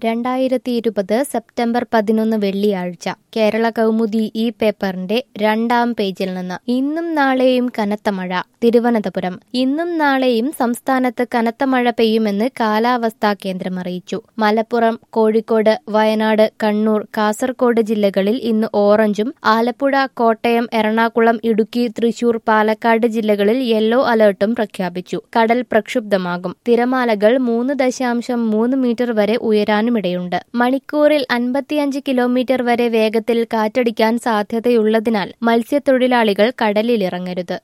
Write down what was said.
രണ്ടായിരത്തി ഇരുപത് സെപ്റ്റംബർ പതിനൊന്ന് വെള്ളിയാഴ്ച കേരള കൗമുദി ഈ പേപ്പറിന്റെ രണ്ടാം പേജിൽ നിന്ന് ഇന്നും നാളെയും കനത്ത മഴ തിരുവനന്തപുരം ഇന്നും നാളെയും സംസ്ഥാനത്ത് കനത്ത മഴ പെയ്യുമെന്ന് കാലാവസ്ഥാ കേന്ദ്രം അറിയിച്ചു മലപ്പുറം കോഴിക്കോട് വയനാട് കണ്ണൂർ കാസർഗോഡ് ജില്ലകളിൽ ഇന്ന് ഓറഞ്ചും ആലപ്പുഴ കോട്ടയം എറണാകുളം ഇടുക്കി തൃശൂർ പാലക്കാട് ജില്ലകളിൽ യെല്ലോ അലർട്ടും പ്രഖ്യാപിച്ചു കടൽ പ്രക്ഷുബ്ധമാകും തിരമാലകൾ മൂന്ന് ദശാംശം മൂന്ന് മീറ്റർ വരെ ഉയരാനുമിടയുണ്ട് മണിക്കൂറിൽ അൻപത്തിയഞ്ച് കിലോമീറ്റർ വരെ വേഗത്തിൽ കാറ്റടിക്കാൻ സാധ്യതയുള്ളതിനാൽ മത്സ്യത്തൊഴിലാളികൾ കടലിലിറങ്ങരുത്